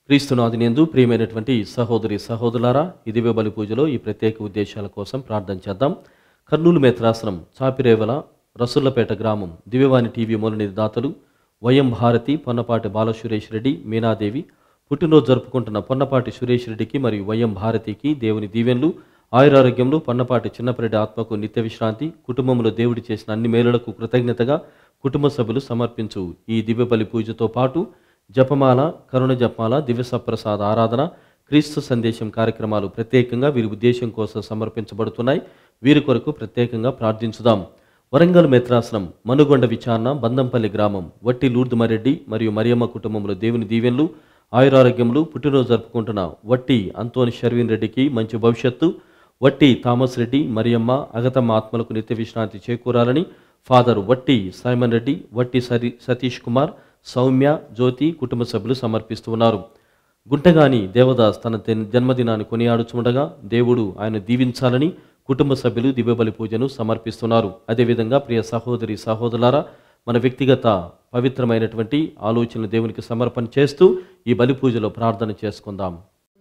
క్రీస్తునాదినందు ప్రియమైనటువంటి సహోదరి సహోదరులారా ఈ దివ్య బలి పూజలో ఈ ప్రత్యేక ఉద్దేశాల కోసం ప్రార్థన చేద్దాం కర్నూలు మేత్రాసనం చాపిరేవల రసుల్లపేట గ్రామం దివ్యవాణి టీవీ మూలనిధి దాతలు వైఎం భారతి పొన్నపాటి బాలసురేష్ రెడ్డి మీనాదేవి పుట్టినరోజు జరుపుకుంటున్న పొన్నపాటి సురేష్ రెడ్డికి మరియు వైఎం భారతికి దేవుని దీవెనలు ఆయురారోగ్యంలో పొన్నపాటి చిన్నపరెడ్డి ఆత్మకు నిత్య విశ్రాంతి కుటుంబంలో దేవుడి చేసిన అన్ని మేలులకు కృతజ్ఞతగా కుటుంబ సభ్యులు సమర్పించు ఈ దివ్య బలి పూజతో పాటు జపమాల కరుణ జపమాల దివ్య సప్రసాద ఆరాధన క్రీస్తు సందేశం కార్యక్రమాలు ప్రత్యేకంగా వీరి ఉద్దేశం కోసం సమర్పించబడుతున్నాయి వీరి కొరకు ప్రత్యేకంగా ప్రార్థించుదాం వరంగల్ మెత్రాసనం మనుగొండ విచారణ బందంపల్లి గ్రామం వట్టి లూర్దుమారెడ్డి మరియు మరియమ్మ కుటుంబంలో దేవుని దీవెనలు ఆయురారోగ్యములు పుట్టినరోజు జరుపుకుంటున్న వట్టి అంతోని షర్విన్ రెడ్డికి మంచి భవిష్యత్తు వట్టి థామస్ రెడ్డి మరియమ్మ అగతమ్మ ఆత్మలకు నిత్య విశ్రాంతి చేకూరాలని ఫాదర్ వట్టి సైమన్ రెడ్డి వట్టి సరి సతీష్ కుమార్ సౌమ్య జ్యోతి కుటుంబ సభ్యులు సమర్పిస్తున్నారు గుంటగాని దేవదాస్ తన తెన్- జన్మదినాన్ని కొనియాడుచుండగా దేవుడు ఆయన దీవించాలని కుటుంబ సభ్యులు దివ్యబలి పూజను సమర్పిస్తున్నారు అదేవిధంగా ప్రియ సహోదరి సహోదరులారా మన వ్యక్తిగత పవిత్రమైనటువంటి ఆలోచనలు దేవునికి సమర్పణ చేస్తూ ఈ బలి పూజలో ప్రార్థన చేసుకుందాం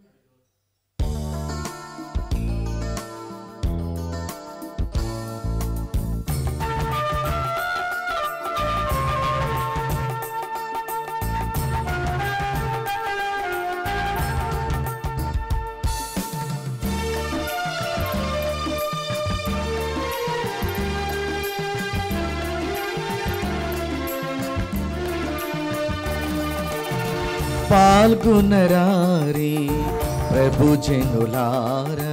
పాల్గొనరారే ప్రభు జనులారా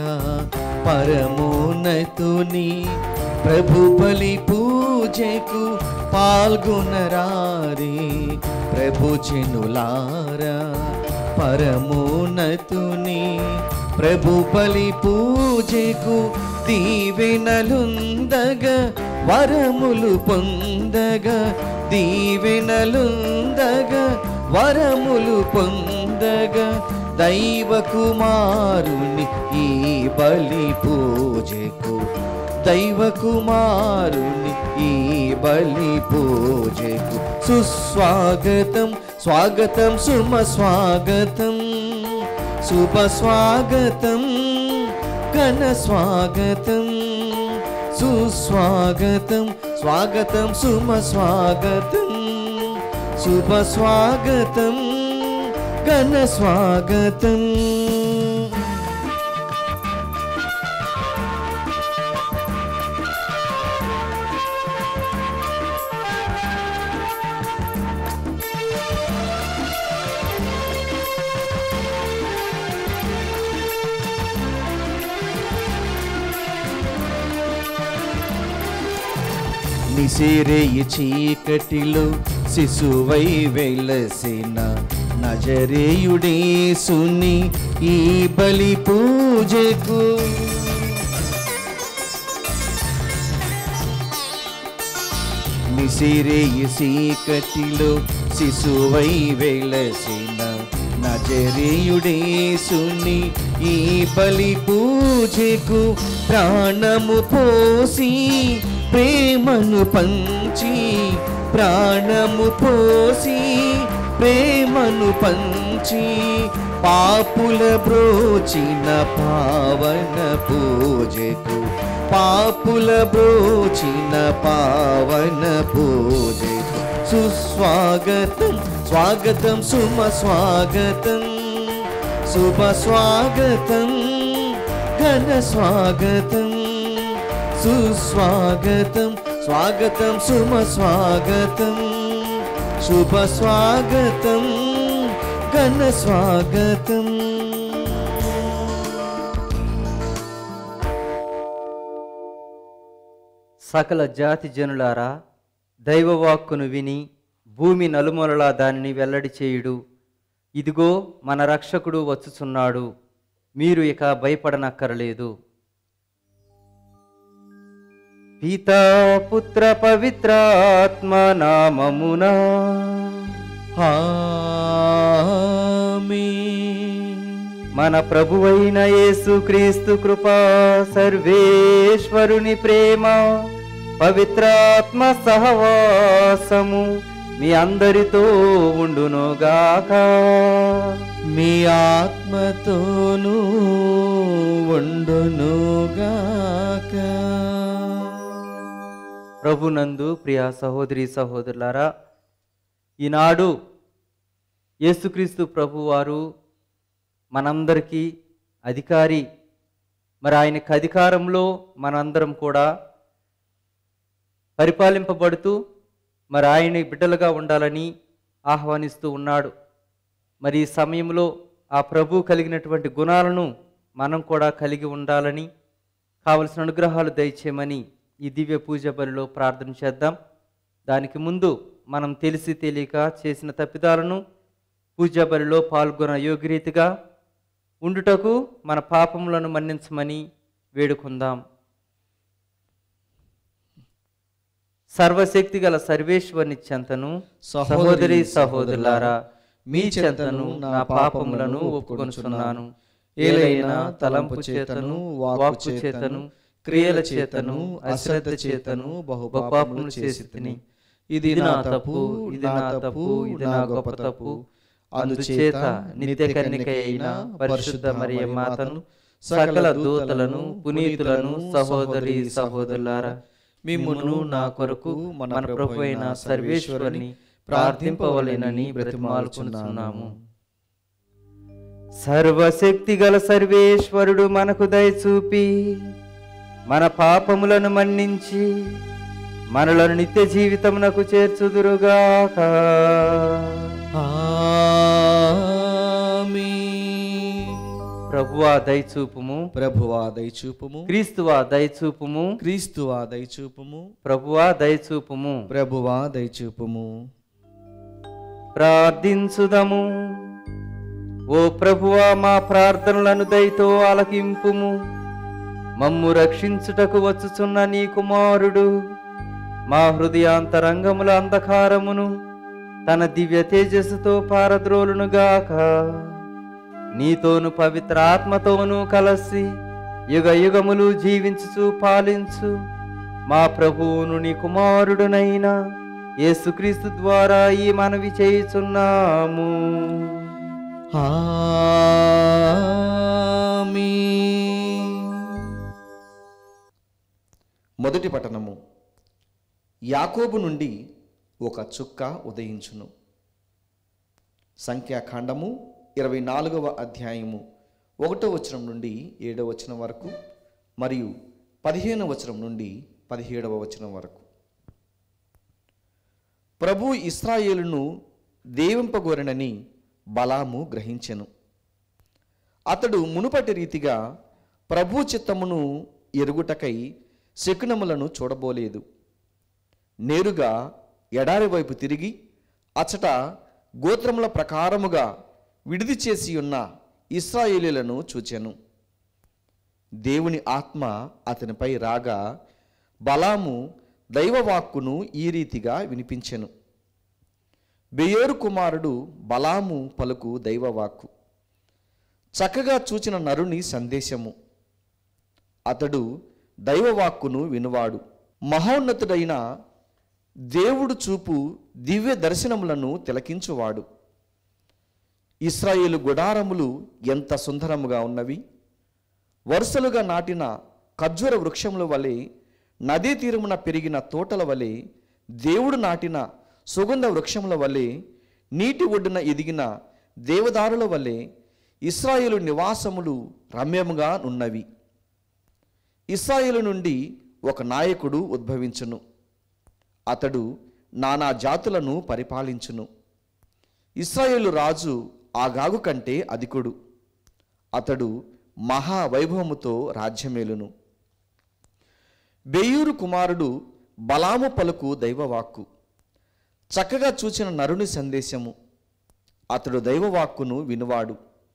పరమోన్నతుని ప్రభు బలి పూజకు పాల్గొనరారే ప్రభు జనులారా పరమోన్నతుని ప్రభు బలి పూజకు దీవెనలుందగా వరములు పొందగా దీవెనలుందగా వరములు పొందగా దైవ కుమారుని ఈ బలి పూజకు దైవ కుమారుని ఈ బలి పూజకు సుస్వాగతం స్వాగతం సుమ స్వాగతం శుభ స్వాగతం ఘన స్వాగతం సుస్వాగతం స్వాగతం సుమ స్వాగతం శుభ స్వాగతం ఘన స్వాగతం నిసిరేయి చీకటిలో శిశువై వెలసిన నజరేయుడే సుని ఈ బలి పూజకు నిసిరేయి చీకటిలో శిశువై వెలసిన నజరేయుడే సుని ఈ బలి పూజకు ప్రాణము పోసి ప్రేమను పంచి ప్రాణము పోసి ప్రేమను పంచి పాపుల బ్రోచిన పావన పూజకు పాపుల బ్రోచిన పావన పూజకు సుస్వాగతం స్వాగతం సుమ స్వాగతం శుభ స్వాగతం ఘన స్వాగతం సుస్వాగతం స్వాగతం సుమ స్వాగతం శుభ స్వాగతం ఘన స్వాగతం సకల జాతి జనులారా దైవవాక్కును విని భూమి నలుమూలలా దానిని వెల్లడి చేయుడు ఇదిగో మన రక్షకుడు వచ్చుచున్నాడు మీరు ఇక భయపడనక్కరలేదు పితా పుత్ర పవిత్రాత్మ నామమునా ఆమేన్. మన ప్రభువైన యేసుక్రీస్తు కృపా సర్వేశ్వరుని ప్రేమ పవిత్రాత్మ సహవాసము మీ అందరితో ఉండునుగాక మీ ఆత్మతోనూ ఉండునుగాక ప్రభునందు ప్రియ సహోదరి సహోదరులారా ఈనాడు యేసుక్రీస్తు ప్రభువారు మనందరికీ అధికారి మరి ఆయనకి అధికారంలో మనందరం కూడా పరిపాలింపబడుతూ మరి ఆయన బిడ్డలుగా ఉండాలని ఆహ్వానిస్తూ ఉన్నాడు మరి ఈ సమయంలో ఆ ప్రభు కలిగినటువంటి గుణాలను మనం కూడా కలిగి ఉండాలని కావలసిన అనుగ్రహాలు దయచేయమని ఈ దివ్య పూజ బలిలో ప్రార్థన చేద్దాం దానికి ముందు మనం తెలిసి తెలియక చేసిన తప్పిదాలను పూజా బలిలో పాల్గొన యోగ్యరీతిగా ఉండుటకు మన పాపములను మన్నించమని వేడుకుందాం సర్వశక్తి గల సర్వేశ్వరుని చెంతను సహోదరి సహోదరులారా మీ చెంతను నా పాపములను ఒప్పుకొనుచున్నాను ఏలైనా తలంపు చేతను వాక్కు చేతను క్రియల చేతను అశ్రద్ధ చేతను బహు పాపములు చేసి తిని ఇది నా తప్పు ఇది నా తప్పు ఇది నా గొప్ప తప్పు అందుచేత నిత్య కన్నిక అయిన పరిశుద్ధ మరియ మాతను సకల దూతలను పునీతులను సహోదరి సహోదరులారా మిమ్మును నా కొరకు మన ప్రభు అయిన సర్వేశ్వరుని ప్రార్థింపవలెనని బ్రతిమాలుకుంటున్నాము సర్వశక్తి గల సర్వేశ్వరుడు మనకు దయచూపి మన పాపములను మన్నించి మనలను నిత్య జీవితమునకు చేర్చుదురుగాక ఆమేన్. ప్రభువా దయచూపుము ప్రభువా దయచూపుము క్రీస్తువా దయచూపుము క్రీస్తువా దయచూపుము ప్రభువా దయచూపుము ప్రభువా దయచూపుము ప్రార్థించుదము ఓ ప్రభువా మా ప్రార్థనలను దయతో ఆలకింపుము మమ్ము రక్షించుటకు వచ్చుచున్న నీ కుమారుడు మా హృదయాంతరంగముల అంధకారమును తన దివ్య తేజస్సుతో పారద్రోలునుగాక నీతోను పవిత్ర ఆత్మతోనూ కలసి యుగ యుగములు జీవించుచు పాలించు మా ప్రభువును నీ కుమారుడునైనా యేసుక్రీస్తు ద్వారా ఈ మనవి చేయుచున్నాము ఆమేన్. మొదటి పట్టణము యాకోబు నుండి ఒక చుక్క ఉదయించును సంఖ్యాకాండము ఇరవై నాలుగవ అధ్యాయము ఒకటో వచనం నుండి ఏడవ వచనం వరకు మరియు పదిహేనవ వచనం నుండి పదిహేడవ వచనం వరకు ప్రభు ఇస్రాయేలును దేవింపగోరనని బలాము గ్రహించెను అతడు మునుపటి రీతిగా ప్రభు చిత్తమును ఎరుగుటకై శకునములను చూడబోలేదు నేరుగా ఎడారి వైపు తిరిగి అచట గోత్రముల ప్రకారముగా విడిది చేసి ఉన్న ఇస్రాయేలీలను చూచెను దేవుని ఆత్మ అతనిపై రాగా బలాము దైవవాక్కును ఈ రీతిగా వినిపించెను బెయోరు కుమారుడు బలాము పలుకు దైవవాక్కు చక్కగా చూచిన నరుని సందేశము అతడు దైవవాక్కును వినువాడు మహోన్నతుడైన దేవుడు చూపు దివ్య దర్శనములను తిలకించువాడు ఇస్రాయేలు గుడారములు ఎంత సుందరముగా ఉన్నవి వరుసలుగా నాటిన ఖర్జూర వృక్షముల వలె నదీ తీరమున పెరిగిన తోటల వలె దేవుడు నాటిన సుగంధ వృక్షముల వలె నీటి ఒడ్డున ఎదిగిన దేవదారుల వలె ఇస్రాయేలు నివాసములు రమ్యముగా ఉన్నవి ఇస్రాయేలు నుండి ఒక నాయకుడు ఉద్భవించును అతడు నానా జాతులను పరిపాలించును ఇస్రాయేలు రాజు ఆగాగు కంటే అధికుడు అతడు మహావైభవముతో రాజ్యమేలును బెయూరు కుమారుడు బలాము పలుకు దైవవాక్కు చక్కగా చూచిన నరుని సందేశము అతడు దైవవాక్కును వినువాడు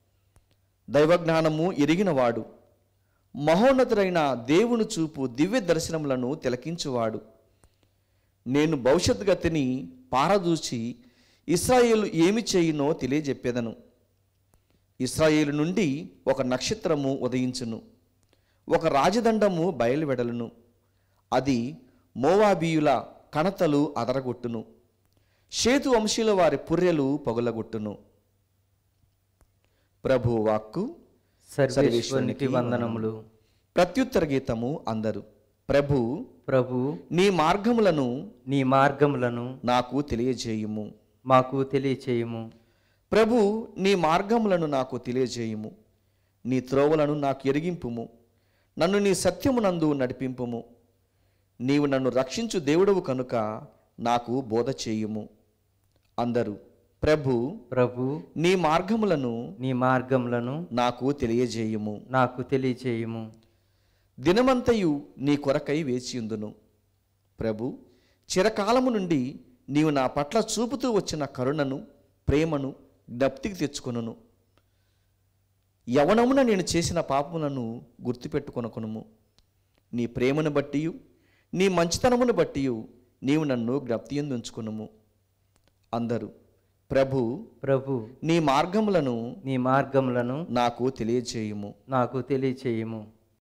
దైవజ్ఞానము ఎరిగినవాడు మహోన్నతుడైన దేవుని చూపు దివ్య దర్శనములను తిలకించువాడు నేను భవిష్యత్ గతిని పారదూచి ఇస్రాయేలు ఏమి చేయునో తెలియజెప్పేదను ఇస్రాయేలు నుండి ఒక నక్షత్రము ఉదయించును ఒక రాజదండము బయలువెడలును అది మోవాబీయుల కణతలు అదరగొట్టును షేతు వంశీయుల వారి పుర్రెలు పగులగొట్టును ప్రభు వాక్కు సర్వేశ్వరునికి వందనములు ప్రత్యుత్తర గీతము అందరు ప్రభు ప్రభు నీ మార్గములను నీ మార్గములను నాకు తెలియజేయుము మాకు తెలియచేయము ప్రభు నీ మార్గములను నాకు తెలియజేయుము నీ త్రోవలను నాకు ఎరిగింపుము నన్ను నీ సత్యమునందు నడిపింపుము నీవు నన్ను రక్షించు దేవుడవు కనుక నాకు బోధ చేయుము అందరూ ప్రభు ప్రభు నీ మార్గములను నీ మార్గములను నాకు తెలియజేయుము నాకు తెలియచేయము దినమంతయు నీ కొరకై వేచియుందును ప్రభు చిరకాలము నుండి నీవు నా పట్ల చూపుతూ వచ్చిన కరుణను ప్రేమను జ్ఞప్తికి తెచ్చుకొనును యవనమున నేను చేసిన పాపములను గుర్తుపెట్టుకొనకును నీ ప్రేమను బట్టి నీ మంచితనమును బట్టి నీవు నన్ను జ్ఞప్తి ఉంచుకునుము అందరూ ప్రభు ప్రభు నీ మార్గములను నీ మార్గములను నాకు తెలియజేయుము నాకు తెలియచేయము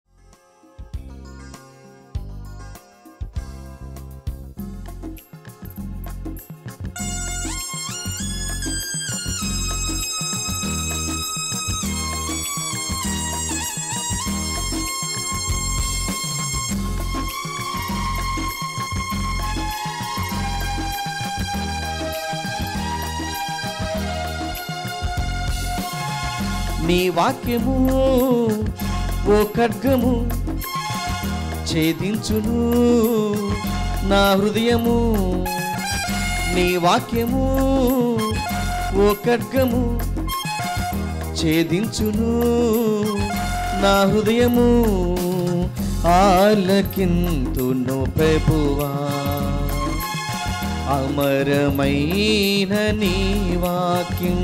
నీ వాక్యము ఓ ఖడ్గము ఛేదించును నా హృదయము నీ వాక్యము ఓ ఖడ్గము ఛేదించును నా హృదయము ఆలకింతును ప్రభువా అమరమైన నీ వాక్యం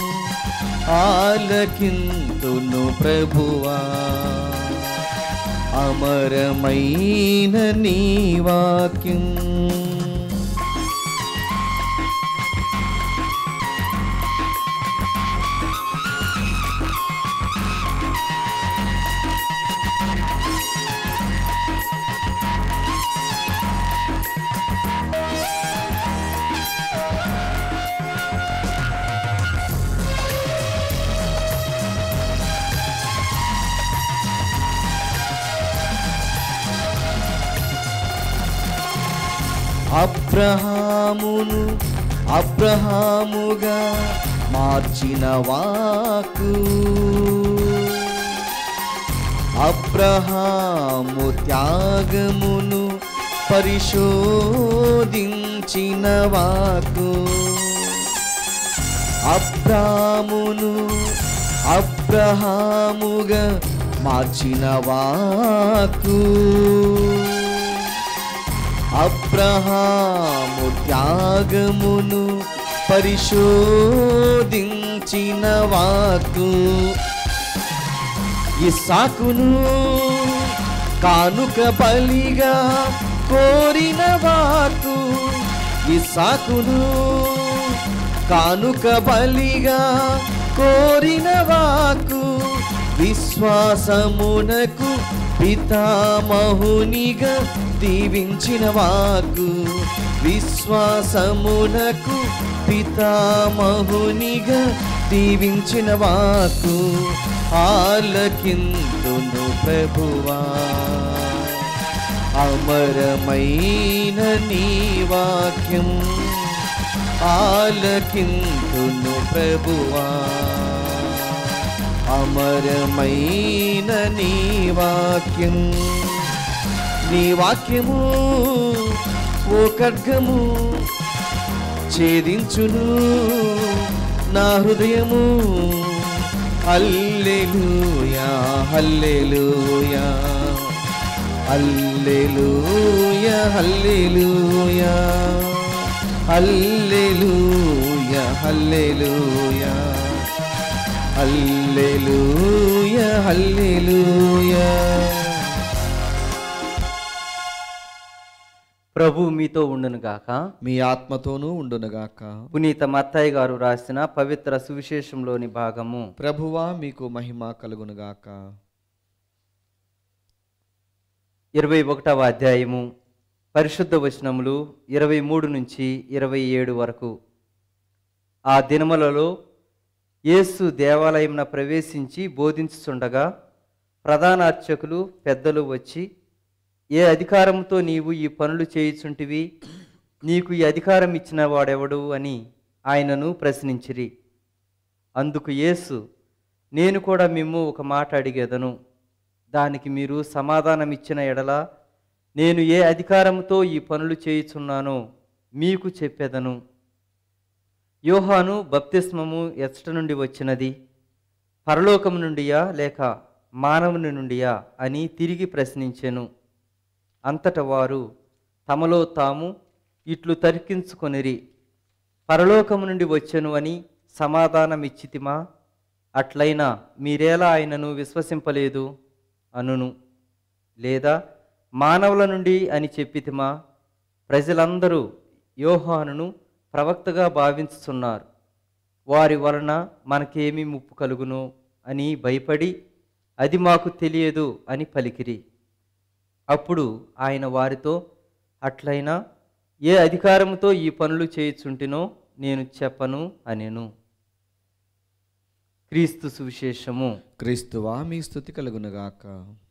ఆలకింతును ప్రభువా అమరమైన నీ వాక్యం అబ్రహామును అబ్రహాముగా మార్చిన వాకు అబ్రహాము త్యాగమును పరిశోధించిన వాకు అబ్రామును అబ్రహాముగా మార్చిన వాకు అబ్రహాము త్యాగమును పరిశోధించిన వాకు ఇస్సాకును కానుక బలిగా కోరిన వాకు ఇస్సాకును కానుక బలిగా కోరిన వాకు విశ్వాసమునకు పితామహునిగా దీవించిన వాకు విశ్వాసమునకు పితామహునిగా దీవించిన వాకు ఆలకిందును ప్రభువా అమరమైన నీ వాక్యం ఆలకిందును ప్రభువా అమరమైన నీ వాక్యం నీ వాక్యము ఓ ఖడ్గము ఛేదించును నా హృదయము హల్లెలూయా హల్లెలూయా హల్లెలూయా హల్లెలూయా హల్లెలూయా హల్లెలూయా హల్లెలూయా హల్లెలూయా ప్రభు మీతో ఉండును గాక మీ ఆత్మతోనూ ఉండునుగాక పునీత మత్తయ్య గారు రాసిన పవిత్ర సువిశేషంలోని భాగము ప్రభువా మీకు మహిమ కలుగునుగాక ఇరవై ఒకటవ అధ్యాయము పరిశుద్ధ వచనములు ఇరవై మూడు నుంచి ఇరవై ఏడు వరకు ఆ దినములలో యేసు దేవాలయంన ప్రవేశించి బోధించుచుండగా ప్రధాన అర్చకులు పెద్దలు వచ్చి ఏ అధికారంతో నీవు ఈ పనులు చేయుచుంటివి నీకు ఈ అధికారం ఇచ్చిన వాడెవడు అని ఆయనను ప్రశ్నించిరి అందుకు యేసు నేను కూడా మిమ్ము ఒక మాట అడిగేదను దానికి మీరు సమాధానం ఇచ్చిన ఎడల నేను ఏ అధికారంతో ఈ పనులు చేయుచున్నానో మీకు చెప్పేదను యోహాను బప్తిస్మము ఎచ్చట నుండి వచ్చినది పరలోకము నుండియా లేక మానవుని నుండియా అని తిరిగి ప్రశ్నించెను అంతట వారు తమలో తాము ఇట్లు తర్కించుకొనిరి పరలోకము నుండి వచ్చెను అని సమాధానమిచ్చితిమా అట్లయినా మీరేలా ఆయనను విశ్వసింపలేదు అనును లేదా మానవుల నుండి అని చెప్పితిమా ప్రజలందరూ యోహానును ప్రవక్తగా భావించుచున్నారు వారి వలన మనకేమి ముప్పు కలుగును అని భయపడి అది మాకు తెలియదు అని పలికిరి అప్పుడు ఆయన వారితో అట్లయినా ఏ అధికారంతో ఈ పనులు చేయుచుంటినో నేను చెప్పను అనెను క్రీస్తు సువిశేషము క్రీస్తువా మీ స్థుతి కలుగునుగాక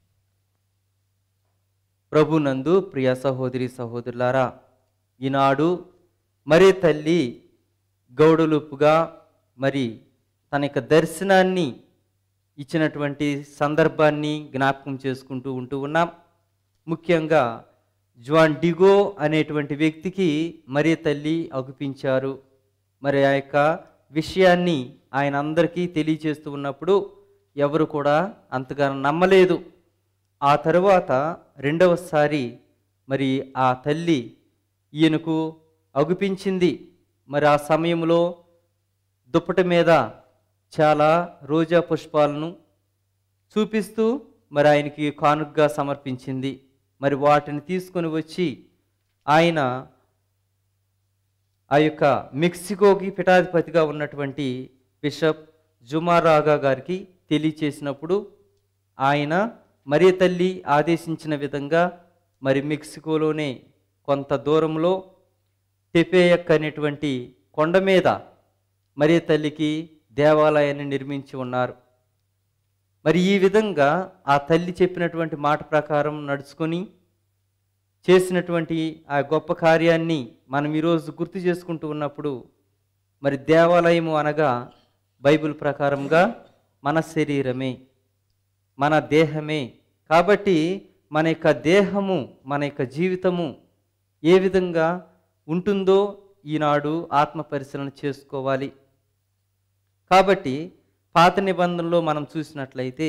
ప్రభునందు ప్రియ సహోదరి సహోదరులారా ఈనాడు మరే తల్లి గౌడలుపుగా మరి తన యొక్క దర్శనాన్ని ఇచ్చినటువంటి సందర్భాన్ని జ్ఞాపకం చేసుకుంటూ ఉంటూ ఉన్నాం ముఖ్యంగా జ్వాన్ డిగో అనేటువంటి వ్యక్తికి మరే తల్లి అగుపించారు మరి ఆ యొక్క విషయాన్ని ఆయన అందరికీ తెలియచేస్తూ ఉన్నప్పుడు ఎవరు కూడా అంతగా నమ్మలేదు ఆ తరువాత రెండవసారి మరి ఆ తల్లి ఈయనకు అగుపించింది మరి ఆ సమయంలో దుప్పటి మీద చాలా రోజా పుష్పాలను చూపిస్తూ మరి ఆయనకి కానుకగా సమర్పించింది మరి వాటిని తీసుకొని వచ్చి ఆయన ఆ యొక్క మెక్సికోకి పీఠాధిపతిగా ఉన్నటువంటి బిషప్ జుమారాగా గారికి తెలియచేసినప్పుడు ఆయన మరీ తల్లి ఆదేశించిన విధంగా మరి మెక్సికోలోనే కొంత దూరంలో టెపేయక్ అనేటువంటి కొండ మీద మరీ తల్లికి దేవాలయాన్ని నిర్మించి ఉన్నారు మరి ఈ విధంగా ఆ తల్లి చెప్పినటువంటి మాట ప్రకారం నడుచుకొని చేసినటువంటి ఆ గొప్ప కార్యాన్ని మనం ఈరోజు గుర్తు చేసుకుంటూ ఉన్నప్పుడు మరి దేవాలయము అనగా బైబిల్ ప్రకారంగా మన శరీరమే మన దేహమే కాబట్టి మన యొక్క దేహము మన యొక్క జీవితము ఏ విధంగా ఉంటుందో ఈనాడు ఆత్మ పరిశీలన చేసుకోవాలి కాబట్టి పాత నిబంధనలో మనం చూసినట్లయితే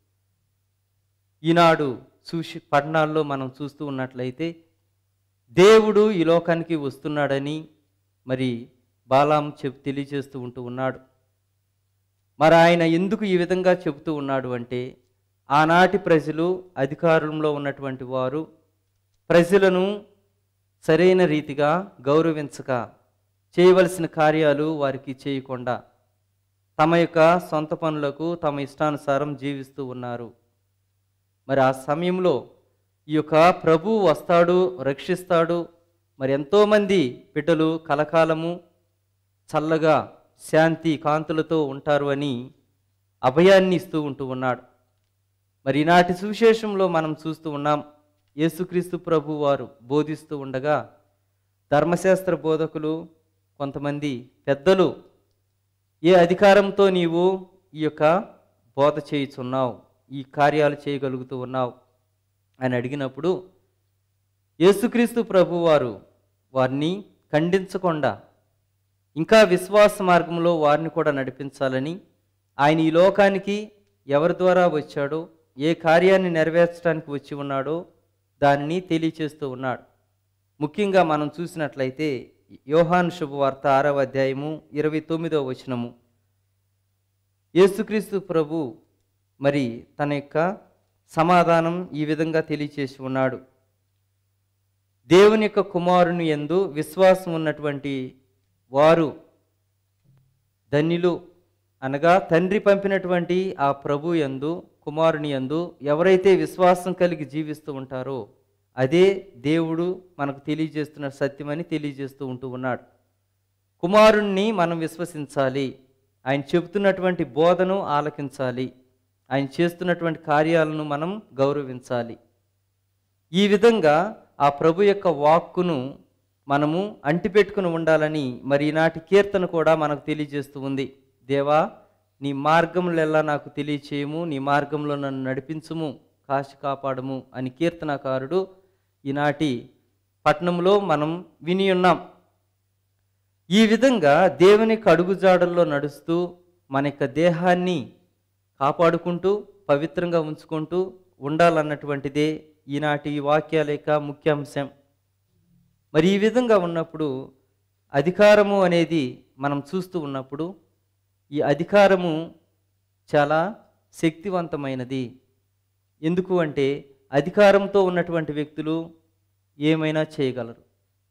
ఈనాడు చూసి పట్టణాల్లో మనం చూస్తూ ఉన్నట్లయితే దేవుడు ఈ లోకానికి వస్తున్నాడని మరి బాలాం చెప్ తెలియజేస్తూ ఉంటూ ఉన్నాడు మరి ఆయన ఎందుకు ఈ విధంగా చెబుతూ ఉన్నాడు అంటే ఆనాటి ప్రజలు అధికారంలో ఉన్నటువంటి వారు ప్రజలను సరైన రీతిగా గౌరవించక చేయవలసిన కార్యాలు వారికి చేయకుండా తమ యొక్క సొంత పనులకు తమ ఇష్టానుసారం జీవిస్తూ ఉన్నారు మరి ఆ సమయంలో ఈ యొక్క ప్రభు వస్తాడు రక్షిస్తాడు మరి ఎంతోమంది బిడ్డలు కలకాలము చల్లగా శాంతి కాంతులతో ఉంటారు అని అభయాన్ని ఇస్తూ ఉంటూ ఉన్నాడు మరి ఈనాటి సువిశేషంలో మనం చూస్తూ ఉన్నాం యేసుక్రీస్తు ప్రభు వారు బోధిస్తూ ఉండగా ధర్మశాస్త్ర బోధకులు కొంతమంది పెద్దలు ఏ అధికారంతో నీవు ఈ యొక్క బోధ చేయుచున్నావు ఈ కార్యాలు చేయగలుగుతూ ఉన్నావు అని అడిగినప్పుడు యేసుక్రీస్తు ప్రభు వారు వారిని ఖండించకుండా ఇంకా విశ్వాస మార్గంలో వారిని కూడా నడిపించాలని ఆయన ఈ లోకానికి ఎవరి ద్వారా వచ్చాడో ఏ కార్యాన్ని నెరవేర్చడానికి వచ్చి ఉన్నాడో దానిని తెలియచేస్తూ ఉన్నాడు ముఖ్యంగా మనం చూసినట్లయితే యోహాను శుభవార్త ఆరవ అధ్యాయము ఇరవై తొమ్మిదవ వచనము యేసుక్రీస్తు ప్రభు మరి తన యొక్క సమాధానం ఈ విధంగా తెలియచేసి ఉన్నాడు దేవుని యొక్క కుమారుని యందు విశ్వాసం ఉన్నటువంటి వారు ధన్యులు అనగా తండ్రి పంపినటువంటి ఆ ప్రభు యందు కుమారుని యందు ఎవరైతే విశ్వాసం కలిగి జీవిస్తూ ఉంటారో అదే దేవుడు మనకు తెలియజేస్తున్న సత్యమని తెలియజేస్తూ ఉంటూ ఉన్నాడు కుమారుణ్ణి మనం విశ్వసించాలి ఆయన చెబుతున్నటువంటి బోధను ఆలకించాలి ఆయన చేస్తున్నటువంటి కార్యాలను మనం గౌరవించాలి ఈ విధంగా ఆ ప్రభు యొక్క వాక్కును మనము అంటిపెట్టుకుని ఉండాలని మరి ఈనాటి కీర్తన కూడా మనకు తెలియజేస్తూ ఉంది దేవా నీ మార్గములెల్లా నాకు తెలియచేయము నీ మార్గంలో నన్ను నడిపించుము కాశి కాపాడము అని కీర్తనకారుడు ఈనాటి పట్నంలో మనం విని ఉన్నాం ఈ విధంగా దేవుని కడుగుజాడల్లో నడుస్తూ మన యొక్క దేహాన్ని కాపాడుకుంటూ పవిత్రంగా ఉంచుకుంటూ ఉండాలన్నటువంటిదే ఈనాటి ఈ వాక్యాల యొక్క ముఖ్యాంశం మరి ఈ విధంగా ఉన్నప్పుడు అధికారము అనేది మనం చూస్తూ ఉన్నప్పుడు ఈ అధికారము చాలా శక్తివంతమైనది ఎందుకు అంటే అధికారంతో ఉన్నటువంటి వ్యక్తులు ఏమైనా చేయగలరు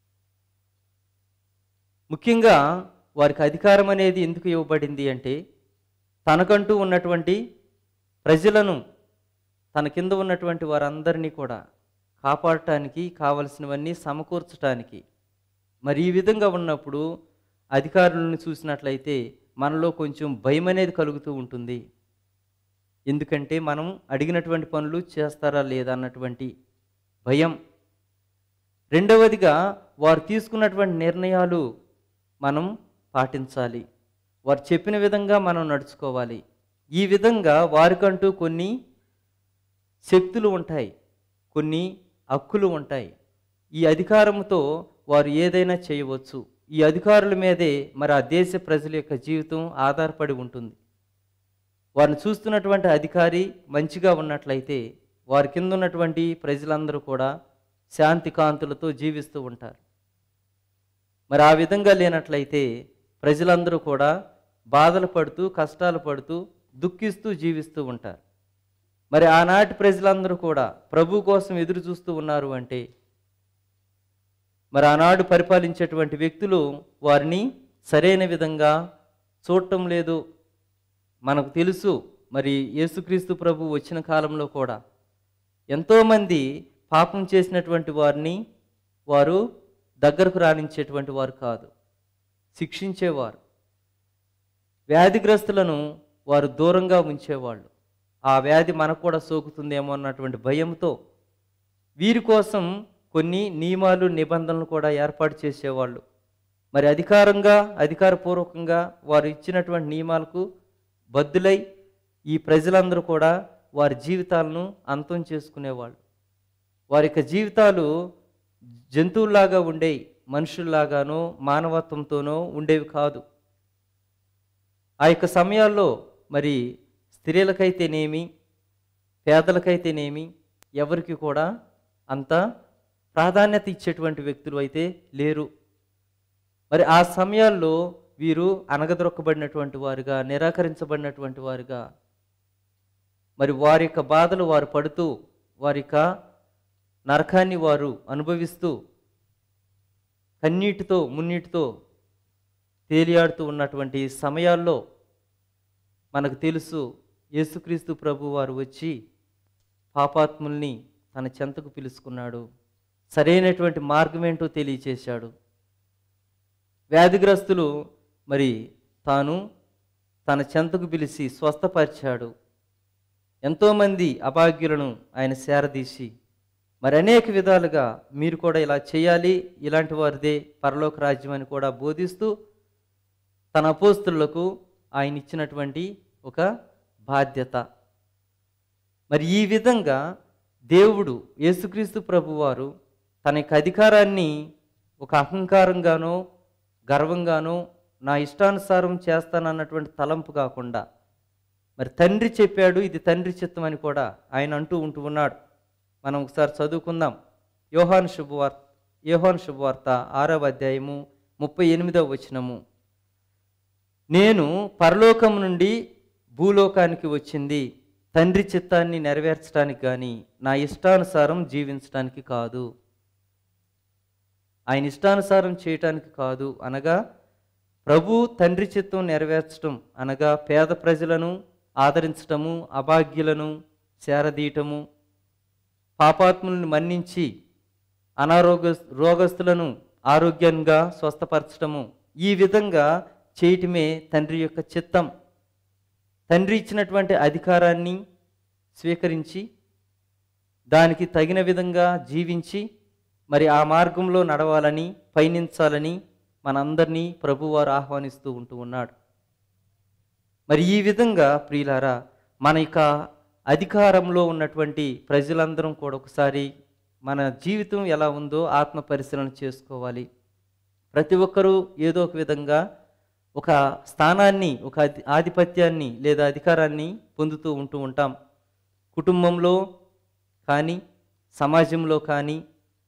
ముఖ్యంగా వారికి అధికారం అనేది ఎందుకు ఇవ్వబడింది అంటే తనకంటూ ఉన్నటువంటి ప్రజలను తన కింద ఉన్నటువంటి వారందరినీ కూడా కాపాడటానికి కావలసినవన్నీ సమకూర్చటానికి మరి ఈ విధంగా ఉన్నప్పుడు అధికారులను చూసినట్లయితే మనలో కొంచెం భయం అనేది కలుగుతూ ఉంటుంది ఎందుకంటే మనం అడిగినటువంటి పనులు చేస్తారా లేదా అన్నటువంటి భయం రెండవదిగా వారు తీసుకున్నటువంటి నిర్ణయాలు మనం పాటించాలి వారు చెప్పిన విధంగా మనం నడుచుకోవాలి ఈ విధంగా వారికంటూ కొన్ని శక్తులు ఉంటాయి కొన్ని హక్కులు ఉంటాయి ఈ అధికారంతో వారు ఏదైనా చేయవచ్చు ఈ అధికారుల మీదే మరి ఆ దేశ ప్రజల యొక్క జీవితం ఆధారపడి ఉంటుంది వారిని చూస్తున్నటువంటి అధికారి మంచిగా ఉన్నట్లయితే వారి కింద ఉన్నటువంటి ప్రజలందరూ కూడా శాంతి కాంతులతో జీవిస్తూ ఉంటారు మరి ఆ విధంగా లేనట్లయితే ప్రజలందరూ కూడా బాధలు పడుతూ కష్టాలు పడుతూ దుఃఖిస్తూ జీవిస్తూ ఉంటారు మరి ఆనాటి ప్రజలందరూ కూడా ప్రభు కోసం ఎదురు చూస్తూ ఉన్నారు అంటే మరి ఆనాడు పరిపాలించేటువంటి వ్యక్తులు వారిని సరైన విధంగా చూడటం లేదు మనకు తెలుసు మరి యేసుక్రీస్తు ప్రభు వచ్చిన కాలంలో కూడా ఎంతోమంది పాపం చేసినటువంటి వారిని వారు దగ్గరకు రాణించేటువంటి వారు కాదు శిక్షించేవారు వ్యాధిగ్రస్తులను వారు దూరంగా ఉంచేవాళ్ళు ఆ వ్యాధి మనకు కూడా సోకుతుందేమో అన్నటువంటి భయంతో వీరి కోసం కొన్ని నియమాలు నిబంధనలు కూడా ఏర్పాటు చేసేవాళ్ళు మరి అధికారంగా అధికారపూర్వకంగా వారు ఇచ్చినటువంటి నియమాలకు బద్దులై ఈ ప్రజలందరూ కూడా వారి జీవితాలను అంతం చేసుకునేవాళ్ళు వారి యొక్క జీవితాలు జంతువుల్లాగా ఉండేవి మనుషుల్లాగానో మానవత్వంతోనో ఉండేవి కాదు ఆ యొక్క సమయాల్లో మరి స్త్రీలకైతేనేమి పేదలకైతేనేమి ఎవరికి కూడా అంత ప్రాధాన్యత ఇచ్చేటువంటి వ్యక్తులు అయితే లేరు మరి ఆ సమయాల్లో వీరు అనగదొక్కబడినటువంటి వారుగా నిరాకరించబడినటువంటి వారుగా మరి వారి యొక్క బాధలు వారు పడుతూ వారి యొక్క నరకాన్ని వారు అనుభవిస్తూ కన్నీటితో మున్నీటితో తేలియాడుతూ ఉన్నటువంటి సమయాల్లో మనకు తెలుసు యేసుక్రీస్తు ప్రభు వారు వచ్చి పాపాత్ముల్ని తన చెంతకు పిలుచుకున్నాడు సరైనటువంటి మార్గం ఏంటో తెలియచేశాడు వ్యాధిగ్రస్తులు మరి తాను తన చెంతకు పిలిచి స్వస్థపరిచాడు ఎంతోమంది అభాగ్యులను ఆయన సేరదీసి మరి అనేక విధాలుగా మీరు కూడా ఇలా చేయాలి ఇలాంటి వారిదే పరలోక రాజ్యం అని కూడా బోధిస్తూ తన అపోస్తులకు ఆయన ఇచ్చినటువంటి ఒక బాధ్యత మరి ఈ విధంగా దేవుడు యేసుక్రీస్తు ప్రభువారు తన యొక్క అధికారాన్ని ఒక అహంకారంగానో గర్వంగానో నా ఇష్టానుసారం చేస్తానన్నటువంటి తలంపు కాకుండా మరి తండ్రి చెప్పాడు ఇది తండ్రి చిత్తం అని కూడా ఆయన అంటూ ఉంటూ ఉన్నాడు మనం ఒకసారి చదువుకుందాం యోహాను శుభవార్త యోహాను శుభవార్త ఆరవ అధ్యాయము ముప్పై ఎనిమిదవ వచనము నేను పరలోకం నుండి భూలోకానికి వచ్చింది తండ్రి చిత్తాన్ని నెరవేర్చడానికి కానీ నా ఇష్టానుసారం జీవించడానికి కాదు ఆయన ఇష్టానుసారం చేయటానికి కాదు అనగా ప్రభు తండ్రి చిత్తం నెరవేర్చడం అనగా పేద ప్రజలను ఆదరించటము అభాగ్యులను చేరదీయటము పాపాత్ములను మన్నించి అనారోగ్య రోగస్తులను ఆరోగ్యంగా స్వస్థపరచటము ఈ విధంగా చేయటమే తండ్రి యొక్క చిత్తం తండ్రి ఇచ్చినటువంటి అధికారాన్ని స్వీకరించి దానికి తగిన విధంగా జీవించి మరి ఆ మార్గంలో నడవాలని పయనించాలని మనందరినీ ప్రభువారు ఆహ్వానిస్తూ ఉంటూ ఉన్నాడు మరి ఈ విధంగా ప్రియులారా మన యొక్క అధికారంలో ఉన్నటువంటి ప్రజలందరం కూడా ఒకసారి మన జీవితం ఎలా ఉందో ఆత్మ పరిశీలన చేసుకోవాలి ప్రతి ఒక్కరూ ఏదో ఒక విధంగా ఒక స్థానాన్ని ఒక అధి- ఆధిపత్యాన్ని లేదా అధికారాన్ని పొందుతూ ఉంటూ ఉంటాం కుటుంబంలో కానీ సమాజంలో కానీ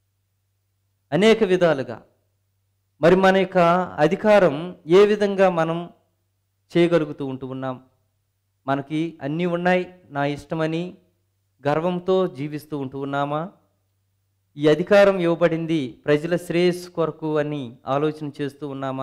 అనేక విధాలుగా మరి మన యొక్క అధికారం ఏ విధంగా మనం చేయగలుగుతూ ఉంటూ ఉన్నాం మనకి అన్నీ ఉన్నాయి నా ఇష్టమని గర్వంతో జీవిస్తూ ఉంటూ ఉన్నామా ఈ అధికారం ఇవ్వబడింది ప్రజల శ్రేయస్సు కొరకు అని ఆలోచన చేస్తూ ఉన్నామా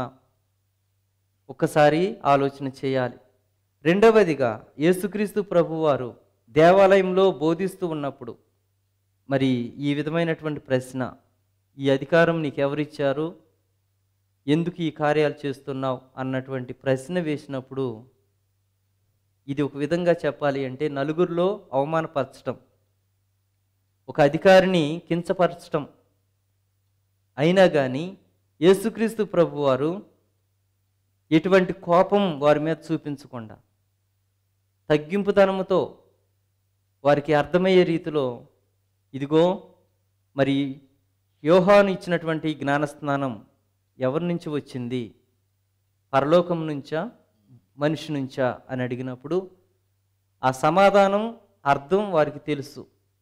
ఒక్కసారి ఆలోచన చేయాలి రెండవదిగా యేసుక్రీస్తు ప్రభువారు దేవాలయంలో బోధిస్తూ ఉన్నప్పుడు మరి ఈ విధమైనటువంటి ప్రశ్న ఈ అధికారం నీకు ఎవరిచ్చారు ఎందుకు ఈ కార్యాలు చేస్తున్నావు అన్నటువంటి ప్రశ్న వేసినప్పుడు ఇది ఒక విధంగా చెప్పాలి అంటే నలుగురిలో అవమానపరచటం ఒక అధికారిని కించపరచటం అయినా కానీ యేసుక్రీస్తు ప్రభువారు ఎటువంటి కోపం వారి మీద చూపించకుండా తగ్గింపుతనముతో వారికి అర్థమయ్యే రీతిలో ఇదిగో మరి యోహాను ఇచ్చినటువంటి జ్ఞానస్నానం ఎవరి నుంచి వచ్చింది పరలోకం నుంచా మనిషి నుంచా అని అడిగినప్పుడు ఆ సమాధానం అర్థం వారికి తెలుసు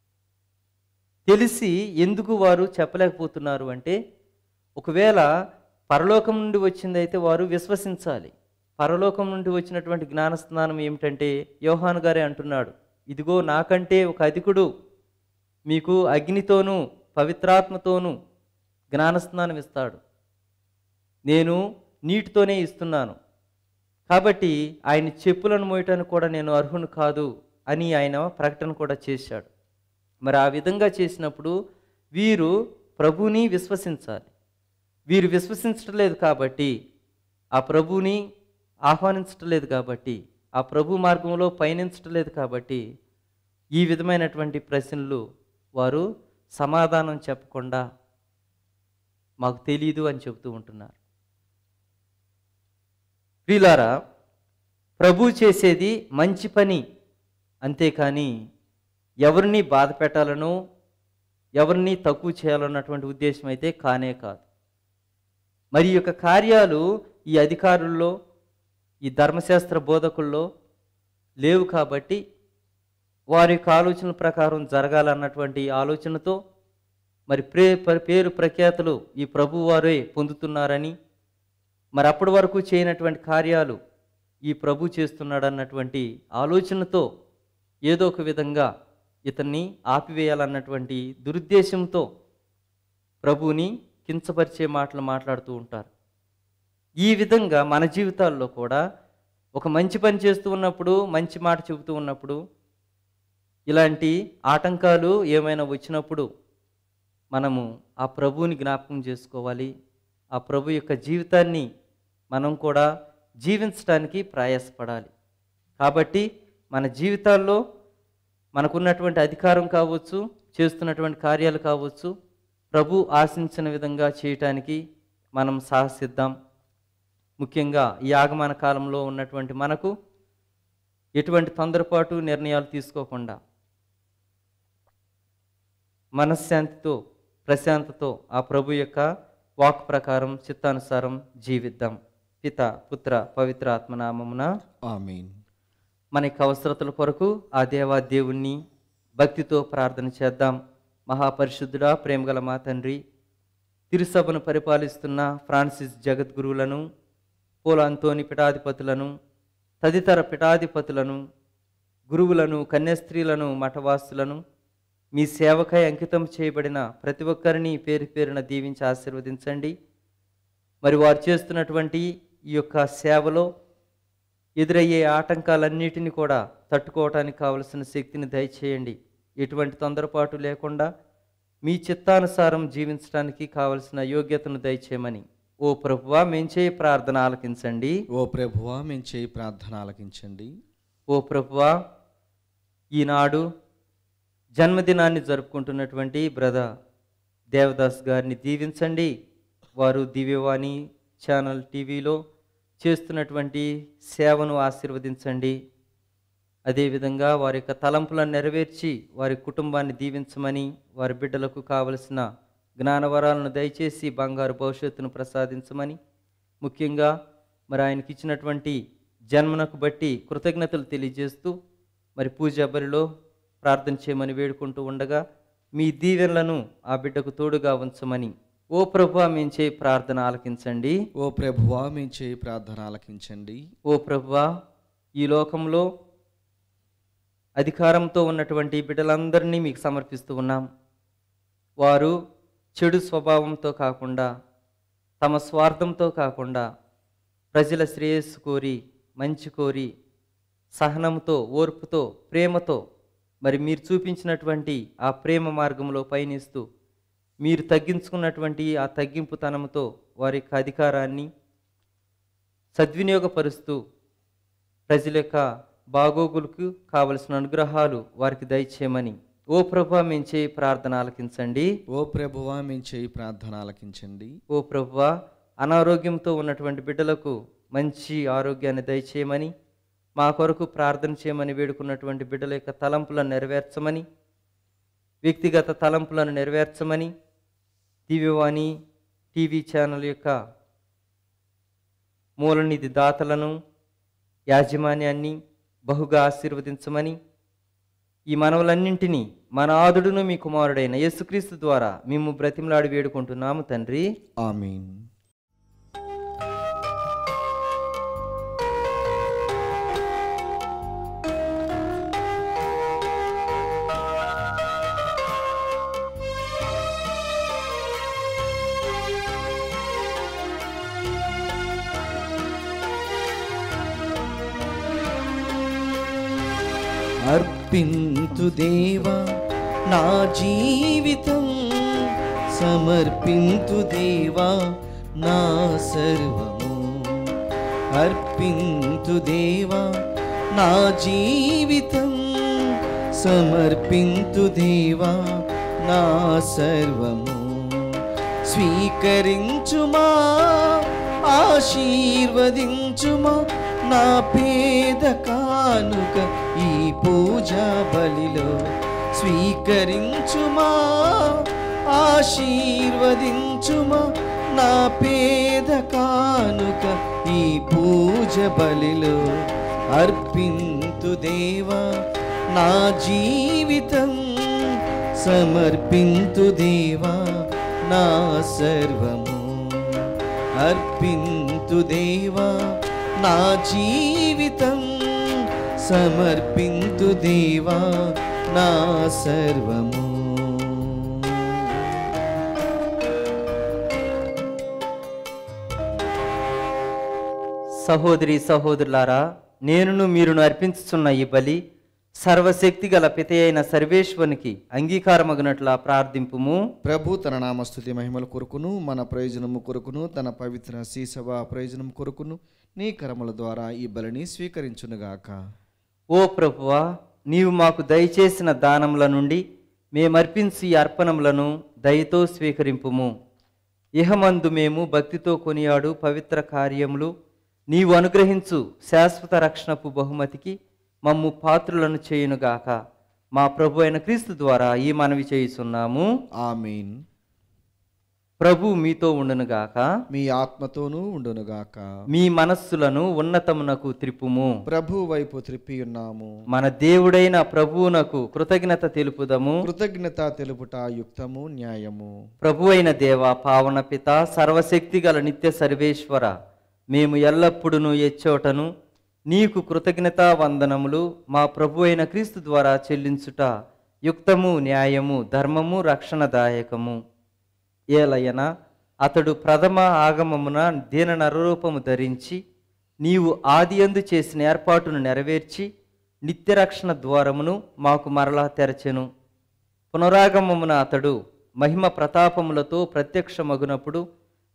తెలిసి ఎందుకు వారు చెప్పలేకపోతున్నారు అంటే ఒకవేళ పరలోకం నుండి వచ్చిందైతే వారు విశ్వసించాలి పరలోకం నుండి వచ్చినటువంటి జ్ఞానస్నానం ఏమిటంటే యోహాను గారే అంటున్నాడు ఇదిగో నాకంటే ఒక అధికుడు మీకు అగ్నితోనూ పవిత్రాత్మతోనూ జ్ఞానస్నానం ఇస్తాడు నేను నీటితోనే ఇస్తున్నాను కాబట్టి ఆయన చెప్పులను మోయటానికి కూడా నేను అర్హును కాదు అని ఆయన ప్రకటన కూడా చేశాడు మరి ఆ విధంగా చేసినప్పుడు వీరు ప్రభుని విశ్వసించాలి వీరు విశ్వసించటం లేదు కాబట్టి ఆ ప్రభుని ఆహ్వానించటం లేదు కాబట్టి ఆ ప్రభు మార్గంలో పయనించటం లేదు కాబట్టి ఈ విధమైనటువంటి ప్రశ్నలు వారు సమాధానం చెప్పకుండా మాకు తెలియదు అని చెబుతూ ఉంటున్నారు ప్రియులారా ప్రభు చేసేది మంచి పని అంతేకాని ఎవరిని బాధ పెట్టాలనో ఎవరిని తక్కువ చేయాలన్నటువంటి ఉద్దేశం అయితే కానే కాదు మరి ఈ యొక్క కార్యాలు ఈ అధికారుల్లో ఈ ధర్మశాస్త్ర బోధకుల్లో లేవు కాబట్టి వారి యొక్క ఆలోచనల ప్రకారం జరగాలన్నటువంటి ఆలోచనతో మరి ప్రే ప- పేరు ప్రఖ్యాతులు ఈ ప్రభువారే పొందుతున్నారని మరి అప్పటి వరకు చేయనటువంటి కార్యాలు ఈ ప్రభు చేస్తున్నాడు అన్నటువంటి ఆలోచనతో ఏదో ఒక విధంగా ఇతన్ని ఆపివేయాలన్నటువంటి దురుద్దేశంతో ప్రభువుని కించపరిచే మాటలు మాట్లాడుతూ ఉంటారు ఈ విధంగా మన జీవితాల్లో కూడా ఒక మంచి పని చేస్తూ ఉన్నప్పుడు మంచి మాట చెబుతూ ఉన్నప్పుడు ఇలాంటి ఆటంకాలు ఏమైనా వచ్చినప్పుడు మనము ఆ ప్రభువుని జ్ఞాపకం చేసుకోవాలి ఆ ప్రభు యొక్క జీవితాన్ని మనం కూడా జీవించడానికి ప్రయాసపడాలి కాబట్టి మన జీవితాల్లో మనకున్నటువంటి అధికారం కావచ్చు చేస్తున్నటువంటి కార్యాలు కావచ్చు ప్రభు ఆశించిన విధంగా చేయటానికి మనం సాహసిద్దాం ముఖ్యంగా ఈ ఆగమన కాలంలో ఉన్నటువంటి మనకు ఎటువంటి తొందరపాటు నిర్ణయాలు తీసుకోకుండా మనశ్శాంతితో ప్రశాంతతో ఆ ప్రభు యొక్క వాక్ ప్రకారం చిత్తానుసారం జీవిద్దాం పిత పుత్ర పవిత్ర ఆత్మనామమున ఆమీన్ మన యొక్క అవసరతల కొరకు ఆ దేవా దేవుణ్ణి భక్తితో ప్రార్థన చేద్దాం మహాపరిశుద్ధుడా ప్రేమగల మా తండ్రి తిరుసభను పరిపాలిస్తున్న ఫ్రాన్సిస్ జగద్గురువులను పోలాంతోని పీఠాధిపతులను తదితర పీఠాధిపతులను గురువులను కన్యాస్త్రీలను మఠవాసులను మీ సేవకై అంకితం చేయబడిన ప్రతి ఒక్కరిని పేరు పేరున దీవించి ఆశీర్వదించండి మరి వారు చేస్తున్నటువంటి ఈ యొక్క సేవలో ఎదురయ్యే ఆటంకాలన్నిటిని కూడా తట్టుకోవటానికి కావలసిన శక్తిని దయచేయండి ఎటువంటి తొందరపాటు లేకుండా మీ చిత్తానుసారం జీవించడానికి కావలసిన యోగ్యతను దయచేయమని ఓ ప్రభువా మేం చేయి ప్రార్థన ఆలకించండి ఓ ప్రభువా మేము చేయి ప్రార్థన ఆలకించండి ఓ ప్రభువా ఈనాడు జన్మదినాన్ని జరుపుకుంటున్నటువంటి బ్రదర్ దేవదాస్ గారిని దీవించండి వారు దివ్యవాణి ఛానల్ టీవీలో చేస్తున్నటువంటి సేవను ఆశీర్వదించండి అదేవిధంగా వారి యొక్క తలంపులను నెరవేర్చి వారి కుటుంబాన్ని దీవించమని వారి బిడ్డలకు కావలసిన జ్ఞానవరాలను దయచేసి బంగారు భవిష్యత్తును ప్రసాదించమని ముఖ్యంగా మరి ఆయనకి ఇచ్చినటువంటి జన్మనకు బట్టి కృతజ్ఞతలు తెలియజేస్తూ మరి పూజా బలిలో ప్రార్థన చేయమని వేడుకుంటూ ఉండగా మీ దీవెనలను ఆ బిడ్డకు తోడుగా ఉంచమని ఓ ప్రభు మేము చేయి ప్రార్థన ఆలకించండి ఓ ప్రభువా మేము చేయి ప్రార్థన ఆలకించండి ఓ ప్రభువా ఈ లోకంలో అధికారంతో ఉన్నటువంటి బిడ్డలందరినీ మీకు సమర్పిస్తూ ఉన్నాం వారు చెడు స్వభావంతో కాకుండా తమ స్వార్థంతో కాకుండా ప్రజల శ్రేయస్సు కోరి మంచి కోరి సహనంతో ఓర్పుతో ప్రేమతో మరి మీరు చూపించినటువంటి ఆ ప్రేమ మార్గంలో పయనిస్తూ మీరు తగ్గించుకున్నటువంటి ఆ తగ్గింపుతనంతో వారి యొక్క అధికారాన్ని సద్వినియోగపరుస్తూ ప్రజల యొక్క బాగోగులకు కావలసిన అనుగ్రహాలు వారికి దయచేయమని ఓ ప్రభా మేము చేయి ప్రార్థన ఆలకించండి ఓ ప్రభువా మేము చేయి ప్రార్థన ఆలకించండి ఓ ప్రభువా అనారోగ్యంతో ఉన్నటువంటి బిడ్డలకు మంచి ఆరోగ్యాన్ని దయచేయమని మా కొరకు ప్రార్థన చేయమని వేడుకున్నటువంటి బిడ్డల యొక్క తలంపులను నెరవేర్చమని వ్యక్తిగత తలంపులను నెరవేర్చమని దివ్యవాణి టీవీ ఛానల్ యొక్క మూలనిధి దాతలను యాజమాన్యాన్ని బహుగా ఆశీర్వదించమని ఈ మనవలన్నింటినీ మన ఆదుడును మీ కుమారుడైన యేసుక్రీస్తు ద్వారా మేము బ్రతిమలాడి వేడుకుంటున్నాము తండ్రి ఆమీన్ అర్పింతు దేవా నా జీవితం సమర్పింతు దేవా నా సర్వము అర్పింతు దేవా నా జీవితం సమర్పింతు దేవా నా సర్వము స్వీకరించుమా ఆశీర్వదించుమా నా పేద కానుక ఈ పూజా బలిలో స్వీకరించుమా ఆశీర్వదించుమా నా పేద కానుక ఈ పూజ బలిలో అర్పింతు దేవా నా జీవితం సమర్పింతు దేవా నా సర్వము అర్పింతు దేవా నా జీవితం సమర్పింతు దేవా నా సర్వము సహోదరి సహోదరులారా నేనును మీరును అర్పించుచున్న ఈ బలి సర్వశక్తి గల పిత అయిన సర్వేశ్వరునికి అంగీకారమగినట్లా ప్రార్థింపుము ప్రభు తన నామస్తుతి మహిమల కొరకును మన ప్రయోజనము కొరకును తన పవిత్ర శ్రీసభ ప్రయోజనం కొరకును నీ కరముల ద్వారా ఈ బలిని స్వీకరించునుగాక ఓ ప్రభువా నీవు మాకు దయచేసిన దానముల నుండి మేమర్పించి ఈ అర్పణములను దయతో స్వీకరింపుము ఇహమందు మేము భక్తితో కొనియాడు పవిత్ర కార్యములు నీవు అనుగ్రహించు శాశ్వత రక్షణపు బహుమతికి మమ్ము పాత్రులను చేయునుగాక మా ప్రభు అయిన క్రీస్తు ద్వారా ఈ మనవి చేయుచున్నాము ఆమీన్ ప్రభు మీతో ఉండునుగాక మీ ఆత్మతోనూ ఉండునుగాక మీ మనస్సులను ఉన్నతమునకు త్రిప్పుము ప్రభు వైపు త్రిప్పి ఉన్నాము మన దేవుడైన ప్రభువునకు కృతజ్ఞత తెలుపుదము కృతజ్ఞత తెలుపుట యుక్తము న్యాయము ప్రభు అయిన దేవ పావన పిత సర్వశక్తి గల నిత్య సర్వేశ్వర మేము ఎల్లప్పుడూ ఎచ్చోటను నీకు కృతజ్ఞతా వందనములు మా ప్రభు అయిన క్రీస్తు ద్వారా చెల్లించుట యుక్తము న్యాయము ధర్మము రక్షణదాయకము ఏలయన అతడు ప్రథమ ఆగమమున దీన నరరూపము ధరించి నీవు ఆదియందు చేసిన ఏర్పాటును నెరవేర్చి నిత్యరక్షణ ద్వారమును మాకు మరలా తెరచెను పునరాగమమున అతడు మహిమ ప్రతాపములతో ప్రత్యక్షమగునప్పుడు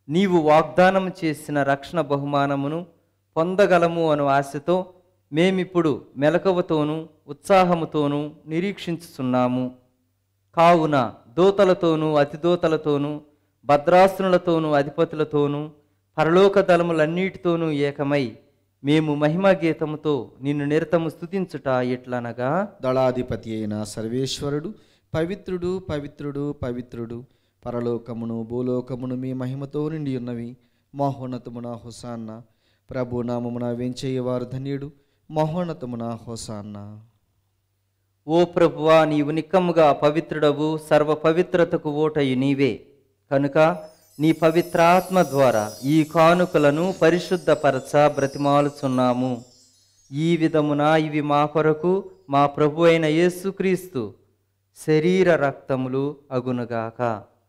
నీవు వాగ్దానం చేసిన రక్షణ బహుమానమును పొందగలము అను ఆశతో మేమిప్పుడు మెలకువతోనూ ఉత్సాహముతోనూ నిరీక్షించుచున్నాము కావున దూతలతోనూ అతిదూతలతోనూ భద్రాసనులతోనూ అధిపతులతోనూ పరలోక దళములన్నిటితోనూ ఏకమై మేము మహిమా గీతముతో నిన్ను నిరతము స్తుతించుట ఎట్లనగా దళాధిపతి అయిన సర్వేశ్వరుడు పవిత్రుడు పవిత్రుడు పవిత్రుడు పరలోకమును భూలోకమును మీ మహిమతో నిండి ఉన్నవి మహోన్నతమున హొసాన్న ప్రభు నామమున వెంచేయవారు ధన్యుడు మహోన్నతమున హొసాన్న ఓ ప్రభువా నీవు నిక్కముగా పవిత్రుడవు సర్వ పవిత్రతకు ఓటయు నీవే కనుక నీ పవిత్రాత్మ ద్వారా ఈ కానుకలను పరిశుద్ధపరచ బ్రతిమాలుచున్నాము ఈ విధమున ఇవి మా కొరకు మా ప్రభు అయిన యేసుక్రీస్తు శరీర రక్తములు అగునుగాక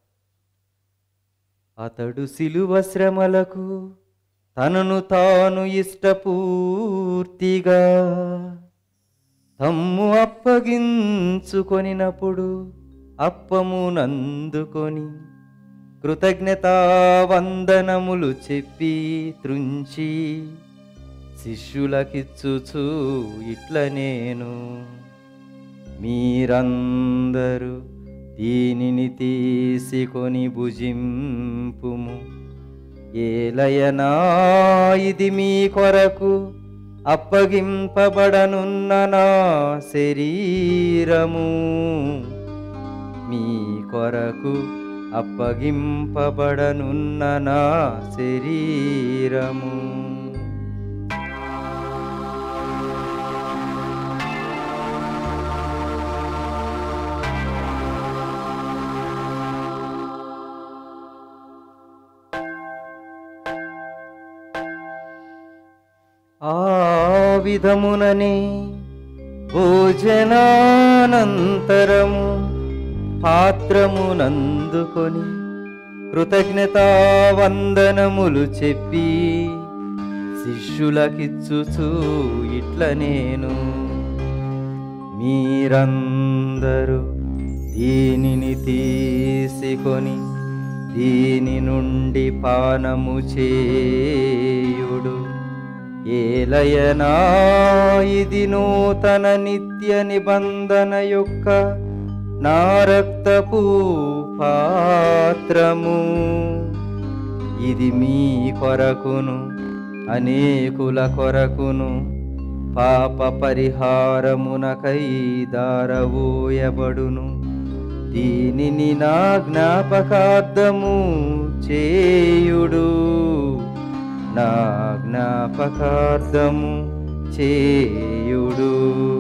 అతడు శిలువ శ్రమలకు తనను తాను ఇష్టపూర్తిగా తమ్ము అప్పగించుకొనినప్పుడు అప్పమునందుకొని కృతజ్ఞతా వందనములు చెప్పి త్రుంచి శిష్యులకిచ్చుచు ఇట్ల నేను మీరందరూ దీనిని తీసుకొని భుజింపుము ఏలయనా ఇది మీ కొరకు అప్పగింపబడనున్న నా శరీరము మీ కొరకు అప్పగింపబడనున్న నా శరీరము ఆ విధముననే భోజనానంతరము పాత్రమునందుకొని కృతజ్ఞతా వందనములు చెప్పి శిష్యులకిచ్చుచు ఇట్ల నేను మీరందరూ దీనిని తీసుకొని దీని నుండి పానము చేయుడు ఏలయనా ఇది నూతన నిత్య నిబంధన యొక్క నా రక్తపు పాత్రము ఇది మీ కొరకును అనేకుల కొరకును పాప పరిహారమునకై దారవోయబడును దీనిని నా జ్ఞాపకార్థము చేయుడు నా జ్ఞాపకార్థము చేయుడు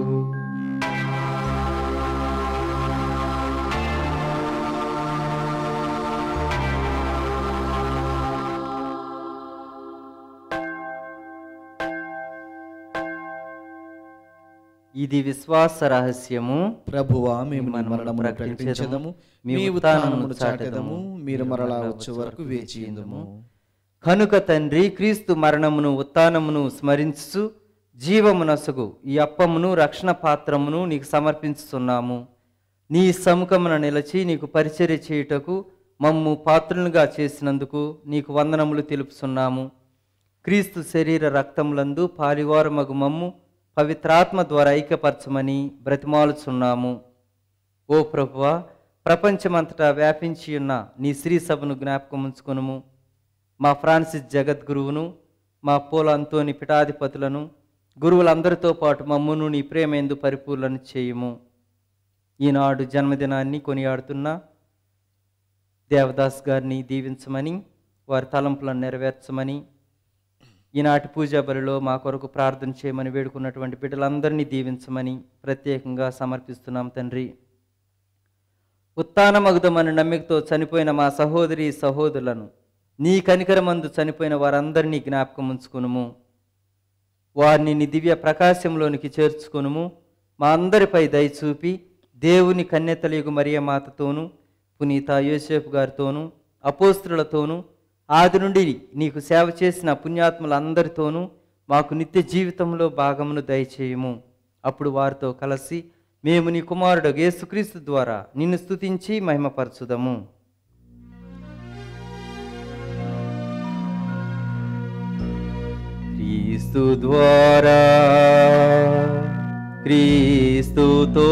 ఇది విశ్వాస రహస్యము ప్రభువా మేము నీ మనము మరణమును ప్రకటించెదము, ప్రకటించదము మీ మీ ఉత్థానమును ఉత్థానమును చాటెదము చాటెదము, మీరు మరలా వచ్చే వరకు వేచి ఉందుము కనుక తండ్రి క్రీస్తు మరణమును ఉత్థానమును స్మరించు జీవమునసగు ఈ అప్పమును రక్షణ పాత్రమును నీకు సమర్పించుతున్నాము నీ సముఖమున నిలిచి నీకు పరిచర్య చేయుటకు మమ్ము పాత్రులుగా చేసినందుకు నీకు వందనములు తెలుపుతున్నాము క్రీస్తు శరీర రక్తములందు పాలివారమగు మమ్ము పవిత్రాత్మ ద్వారా ఐక్యపరచమని బ్రతిమాలుచున్నాము ఓ ప్రభువా ప్రపంచమంతటా వ్యాపించి ఉన్న నీ శ్రీ సభను జ్ఞాపకం ఉంచుకొనుము మా ఫ్రాన్సిస్ జగద్గురువును మా పోల అంతోని పిఠాధిపతులను గురువులందరితో పాటు మమ్మును నీ ప్రేమేందు పరిపూర్ణను చేయుము ఈనాడు జన్మదినాన్ని కొనియాడుతున్న దేవదాస్ గారిని దీవించమని వారి తలంపులను నెరవేర్చమని ఈనాటి పూజా బలిలో మా కొరకు ప్రార్థన చేయమని వేడుకున్నటువంటి బిడ్డలందరినీ దీవించమని ప్రత్యేకంగా సమర్పిస్తున్నాం తండ్రి ఉత్తానమగుదమని నమ్మికతో చనిపోయిన మా సహోదరి సహోదరులను నీ కనికరమందు చనిపోయిన వారందరినీ జ్ఞాపకం ఉంచుకునుము వారిని నీ దివ్య ప్రకాశంలోనికి చేర్చుకునుము మా అందరిపై దయచూపి దేవుని కన్యతలియుగు మరియ మాతతోనూ పునీత యోసేపు గారితోనూ అపోస్త్రులతోనూ ఆది నుండి నీకు సేవ చేసిన పుణ్యాత్ములందరితోనూ మాకు నిత్య జీవితంలో భాగమును దయచేయము అప్పుడు వారితో కలిసి మేము నీ కుమారుడు యేసుక్రీస్తు ద్వారా నిన్ను స్తుతించి మహిమపరచుదము క్రీస్తు ద్వారా క్రీస్తుతో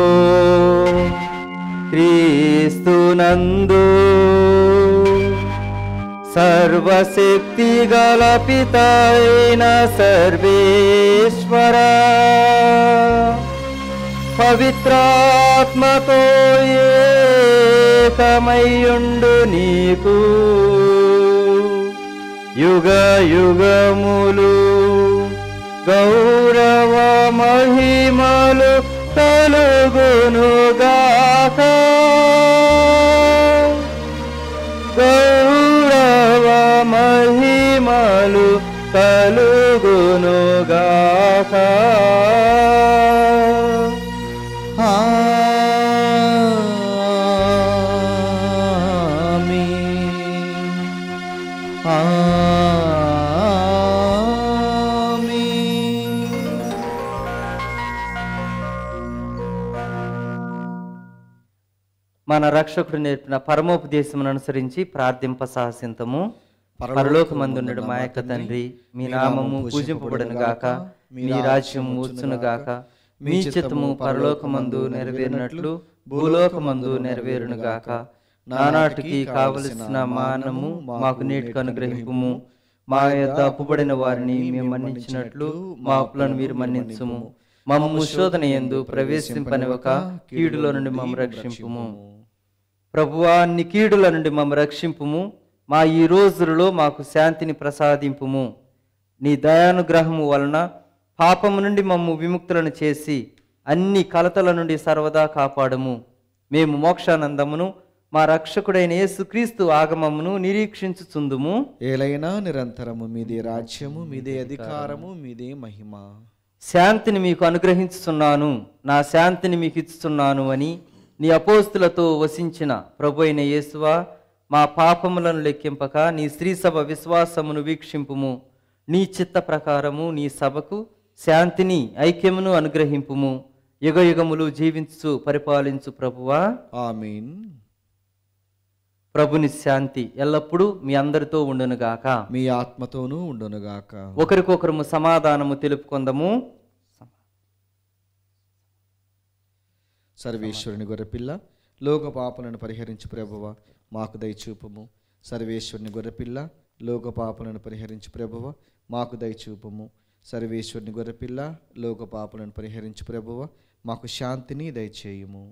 క్రీస్తునందు సర్వశక్తి గల పిత అయిన సర్వేశ్వర పవిత్రాత్మతో ఏకమయ్యుండు నీకు యుగ యుగములు గౌరవ మహిమలు కలుగునుగాక గౌరవ మహిమలు కలుగునుగాక మన రక్షకుడు నేర్పిన పరమోపదేశమును అనుసరించి ప్రార్థింప సాహసింతము పరలోకమందుండు మా యొక్క తండ్రి మీ నామము పూజింపబడును గాక మీ రాజ్యం వచ్చును గాక మీ చిత్తము పరలోకమందు నెరవేరినట్లు భూలోకమందు నెరవేరును గాక నానాటికి కావలసిన మానము మాకు నేటికి అనుగ్రహింపుము మా యొక్క అప్పుబడిన వారిని మేము మన్నించినట్లు మా అప్పులను మీరు మన్నించుము మమ్ము శోధన ఎందు ప్రవేశింపనివ్వక కీడులో నుండి మమ్మ రక్షింపుము ప్రభువా నీ కీడుల నుండి మమ్మ రక్షింపుము మా ఈ రోజులలో మాకు శాంతిని ప్రసాదింపుము నీ దయానుగ్రహము వలన పాపము నుండి మమ్ము విముక్తులను చేసి అన్ని కలతల నుండి సర్వదా కాపాడము మేము మోక్షానందమును మా రక్షకుడైన యేసుక్రీస్తు ఆగమమును నిరీక్షించుచుందుము ఏలైనా నిరంతరము మీదే రాజ్యము మీదే అధికారము మీదే మహిమ శాంతిని మీకు అనుగ్రహించుచున్నాను నా శాంతిని మీకు ఇస్తున్నాను అని నీ అపోస్తులతో వసించిన ప్రభు అయిన యేసువా మా పాపములను లెక్కింపక నీ స్త్రీ సభ విశ్వాసమును వీక్షింపుము నీ చిత్త ప్రకారము నీ సభకు శాంతిని ఐక్యమును అనుగ్రహింపుము యుగ యుగములు జీవించు పరిపాలించు ప్రభువా ఆమీన్ ప్రభుని శాంతి ఎల్లప్పుడూ మీ అందరితో ఉండునుగాక మీ ఆత్మతోనూ ఉండునుగాక ఒకరికొకరము సమాధానము తెలుపుకొందము సర్వేశ్వరుని గొర్రెపిల్ల లోక పాపలను పరిహరించు ప్రభువ మాకు దయచూపము సర్వేశ్వరుని గొర్రెపిల్ల లోక పాపలను పరిహరించు ప్రభువ మాకు దయచూపము సర్వేశ్వరుని గొర్రెపిల్ల లోక పాపలను పరిహరించు ప్రభువ మాకు శాంతిని దయచేయుము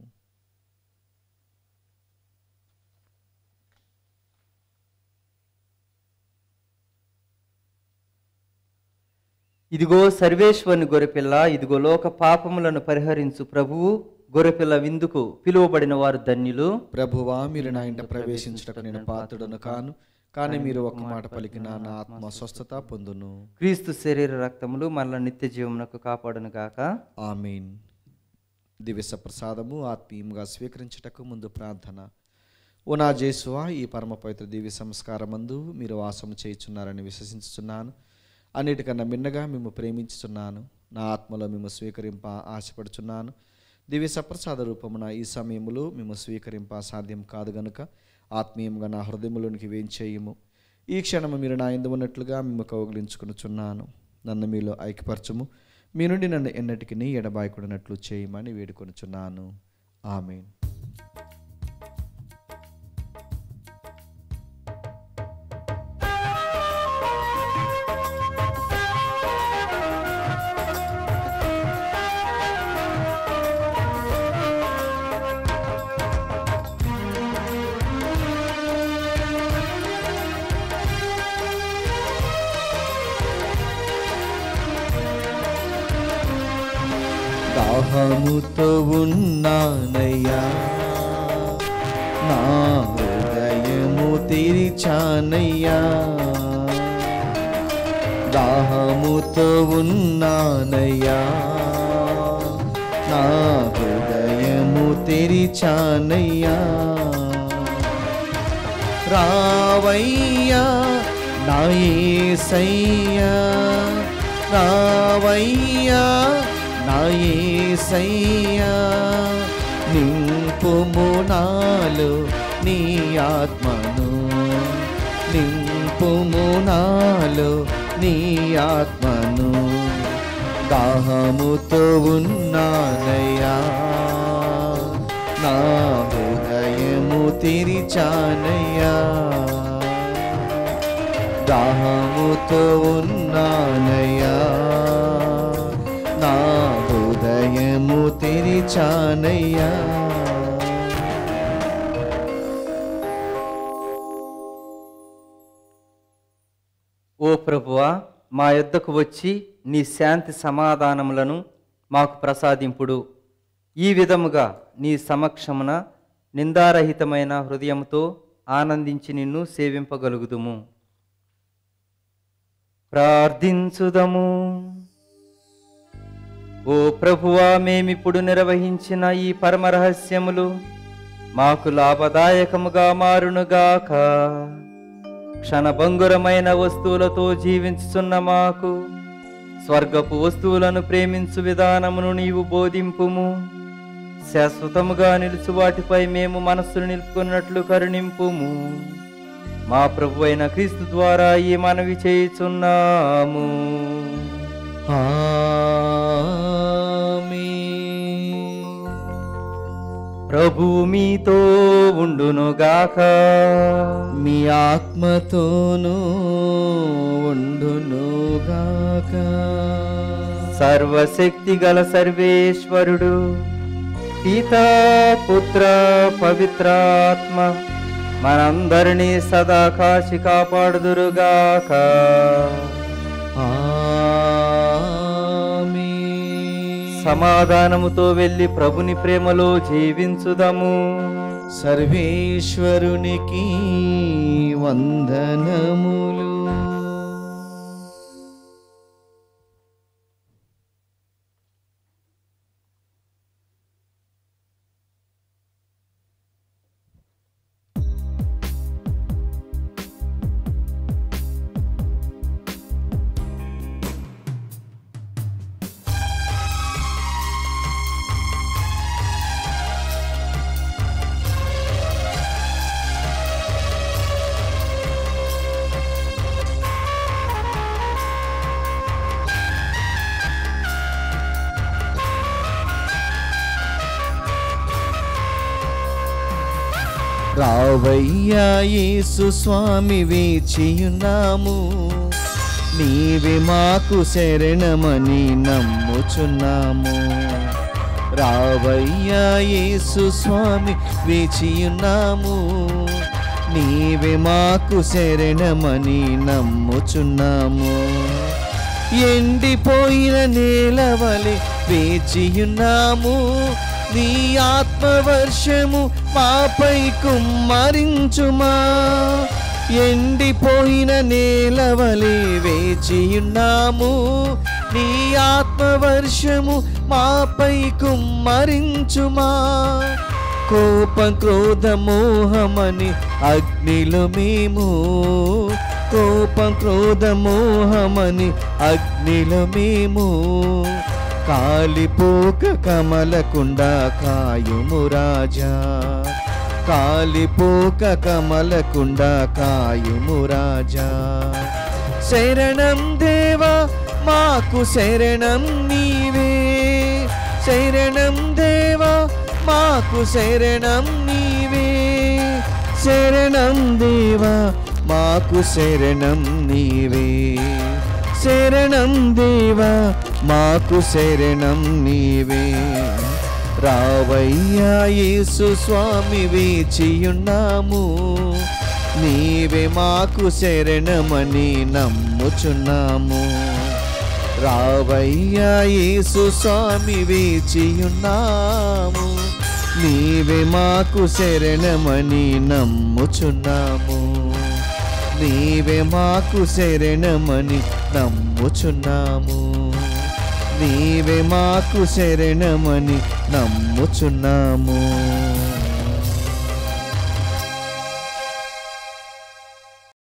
ఇదిగో సర్వేశ్వరుని గొర్రెపిల్ల ఇదిగో లోక పాపములను పరిహరించు ప్రభువు గొర్రెపిల్ల విందుకు పిలువబడిన వారు ధన్యులు ప్రభువా మీరు నా ఇంట ప్రవేశించుటకు నేను పాత్రుడను కాను కానీ మీరు ఒక్క మాట పలికిన నా ఆత్మ స్వస్థత పొందును క్రీస్తు శరీర రక్తములు మనల నిత్య జీవమునకు కాపాడును గాక ఆమీన్ దివ్య ప్రసాదము ఆత్మీయంగా స్వీకరించుటకు ముందు ప్రార్థన ఓ నా జేసువా ఈ పరమ పవిత్ర దివ్య సంస్కారమందు మీరు వాసము చేయుచున్నారని విశ్వసించుచున్నాను అన్నిటికన్నా మిన్నగా మేము ప్రేమించుచున్నాను నా ఆత్మలో మేము స్వీకరింప ఆశపడుచున్నాను దివ్య సప్రసాద రూపమున ఈ సమయములో మేము స్వీకరింప సాధ్యం కాదు గనుక ఆత్మీయంగా నా హృదయములోనికి వేంచేయము ఈ క్షణము మీరు నా ఎందు ఉన్నట్లుగా మేము కౌగిలించుకునుచున్నాను నన్ను మీలో ఐక్యపరచుము మీ నుండి నన్ను ఎన్నటికి ఎడబాయకుడినట్లు చేయమని వేడుకొనుచున్నాను ఆమెన్ దాహముతో ఉన్నానయ్యా నా హృదయము తెరిచానయ్యా దాహముతో ఉన్నానయ్యా నా హృదయము తెరిచానయ్యా రావయ్యా నా యేసయ్యా రావయ్యా నా యేసయ్యా నింపుము నాలో నీ ఆత్మను నింపుము నాలో నీ ఆత్మను దాహముతో ఉన్నానయ్యా నా హృదయము తెరిచానయ్యా దాహముతో ఉన్నానయ్యా నా హృదయము తెరిచానయ్యా ఓ ప్రభువా మా యొద్దకు వచ్చి నీ శాంతి సమాధానములను మాకు ప్రసాదింపుడు ఈ విధముగా నీ సమక్షమున నిందారహితమైన హృదయంతో ఆనందించి నిన్ను సేవింపగలుగుదుము ప్రార్థించుదము ఓ ప్రభువా మేమిప్పుడు నిర్వహించిన ఈ పరమ రహస్యములు మాకు లాభదాయకముగా మారునుగాక క్షణభంగురమైన వస్తువులతో జీవించుచున్న మాకు స్వర్గపు వస్తువులను ప్రేమించు విధానమును నీవు బోధింపుము శాశ్వతముగా నిలుచు వాటిపై మేము మనస్సును నిలుపుకున్నట్లు కరుణింపుము మా ప్రభు అయిన క్రీస్తు ద్వారా ఈ మనవి చేయుచున్నాము ఆమేన్. ప్రభు మీతో ఉండునుగాక మీ ఆత్మతోనూ ఉండునుగాక సర్వశక్తి గల సర్వేశ్వరుడు పితా పుత్ర పవిత్రాత్మ మనందరినీ సదా కాచి కాపాడుదురుగాక ఆమేన్. సమాధానముతో వెళ్ళి ప్రభుని ప్రేమలో జీవించుదము సర్వేశ్వరునికి వందనములు రావయ్యా యేసు స్వామి వేచియున్నాము నీవే మాకు శరణమని నమ్ముచున్నాము రావయ్యా యేసు స్వామి వేచియున్నాము నీవే మాకు శరణమని నమ్ముచున్నాము ఎండిపోయిన నేలవలె వేచియున్నాము నీ ఆత్మవర్షము మాపై కుమ్మరించుమా ఎండిపోయిన నేలవలె వేచియున్నాము నీ ఆత్మవర్షము మాపై కుమ్మరించుమా కోపం క్రోధ మోహమని అగ్నిలో మేము కోపం క్రోధ మోహమని అగ్నిలో మేము కాలిపోక కమలకుండా కాయుము రాజా కాలిపోక కమలకుండా కాయుము రాజా శరణం దేవా మాకు శరణం నీవే శరణం దేవా మాకు శరణం నీవే శరణం దేవా మాకు శరణం నీవే శరణం దేవా మాకు శరణం నీవే రావయ్యా యేసు స్వామి వేచియున్నాము నీవే మాకు శరణమని నమ్ముచున్నాము రావయ్యా యేసు స్వామి వేచియున్నాము నీవే మాకు శరణమని నమ్ముచున్నాము నీవే మాకు శరణమని నమ్ముచున్నాము నీవే మాకు శరణమని నమ్ముచున్నాము